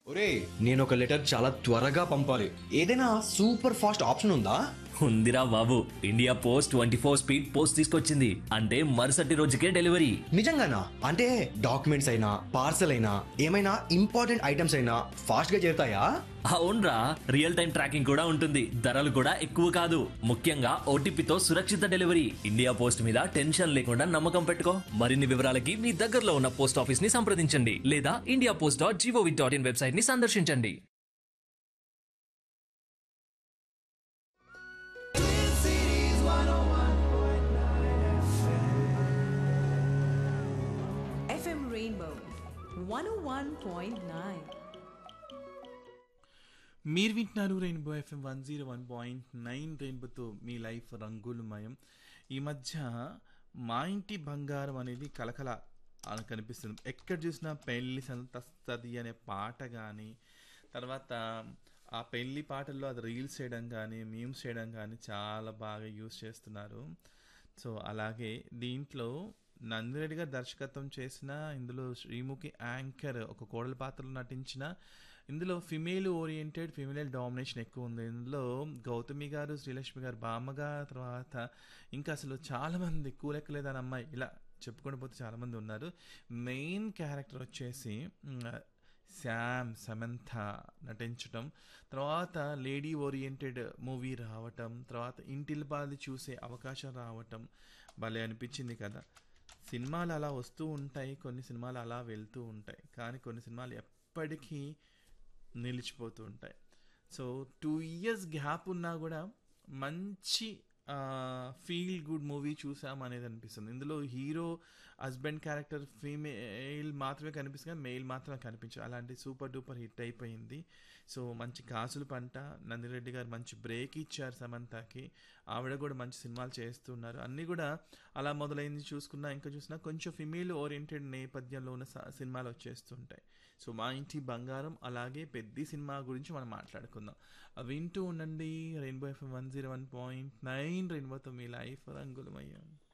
ఒరే నేను ఒక లెటర్ చాలా త్వరగా పంపాలి ఏదైనా సూపర్ ఫాస్ట్ ఆప్షన్ ఉందా ఉందిరా బాబు India post twenty four speed post తీసుకొచ్చింది అంటే మరుసటి రోజుకే డెలివరీ నిజంగానా అంటే డాక్యుమెంట్స్ అయినా పార్సల్ అయినా ఏమైనా ఇంపార్టెంట్ ఐటమ్స్ అయినా ఫాస్ట్ గా చేరుతాయా అవునరా రియల్ టైం ట్రాకింగ్ కూడా ఉంటుంది ధరలు కూడా ఎక్కువ కాదు ముఖ్యంగా ఓటీపీతో సురక్షిత డెలివరీ ఇండియా పోస్ట్ మీద టెన్షన్ లేకుండా నమ్మకం పెట్టుకో మరిన్ని వివరాలకి మీ దగ్గరలో ఉన్న పోస్ట్ ఆఫీస్ ని సంప్రదించండి లేదా India post dot gov dot in website ని సందర్శించండి FM Rainbow 101.9. మీరు వింటున్నారు rainbow FM one zero one point nine రెయిన్బోతో మీ లైఫ్ రంగులమయం ఈ మధ్య మా ఇంటి బంగారం అనేది కలకల అని కనిపిస్తుంది ఎక్కడ చూసినా పెళ్ళి సంతస్తది అనే పాట కానీ తర్వాత ఆ పెళ్లి పాటల్లో అది రీల్స్ చేయడం కానీ మీమ్స్ చేయడం కానీ చాలా బాగా యూస్ చేస్తున్నారు సో అలాగే దీంట్లో నందిరెడ్డి గారు దర్శకత్వం చేసిన ఇందులో శ్రీముఖి యాంకర్ ఒక కోడల పాత్రలో నటించిన ఇందులో ఫిమేల్ ఓరియంటెడ్ ఫిమేల్ డామినేషన్ ఎక్కువ ఉంది ఇందులో గౌతమి గారు శ్రీలక్ష్మి గారు బామ్మగా తర్వాత ఇంకా అసలు చాలామంది కూలెక్కలేదని అమ్మాయి ఇలా చెప్పుకొని పోతే చాలామంది ఉన్నారు మెయిన్ క్యారెక్టర్ వచ్చేసి మ్, శామ్ సమంత నటించటం తర్వాత లేడీ ఓరియంటెడ్ మూవీ రావటం తర్వాత ఇంటిల్పాది చూసే అవకాశం రావటం భలే అనిపించింది కదా సినిమాలు అలా వస్తూ ఉంటాయి కొన్ని సినిమాలు అలా వెళ్తూ ఉంటాయి కానీ కొన్ని సినిమాలు ఎప్పటికీ నిలిచిపోతూ ఉంటాయి సో టూ ఇయర్స్ గ్యాప్ ఉన్నా కూడా మంచి ఫీల్ గుడ్ మూవీ చూసాం అనేది అనిపిస్తుంది ఇందులో హీరో హస్బెండ్ క్యారెక్టర్ ఫీమేల్ మాత్రమే కనిపిస్తుంది కానీ మెయిల్ మాత్రమే కనిపించదు అలాంటి సూపర్ డూపర్ హిట్ అయిపోయింది సో మంచి కాసుల పంట నందిరెడ్డి గారు మంచి బ్రేక్ ఇచ్చారు సమంతకి ఆవిడ కూడా మంచి సినిమాలు చేస్తున్నారు అన్నీ కూడా అలా మొదలైంది చూసుకున్నా ఇంకా చూసినా కొంచెం ఫిమేల్ ఓరియంటెడ్ నేపథ్యంలో ఉన్న స- సినిమాలు వచ్చేస్తుంటాయి సో మా ఇంటి బంగారం అలాగే పెద్ద సినిమా గురించి మనం మాట్లాడుకుందాం అవి వింటూ ఉండండి rainbow FM one zero one point nine రెయిన్బోతో మీ లైఫ్ రంగులమయ్యాం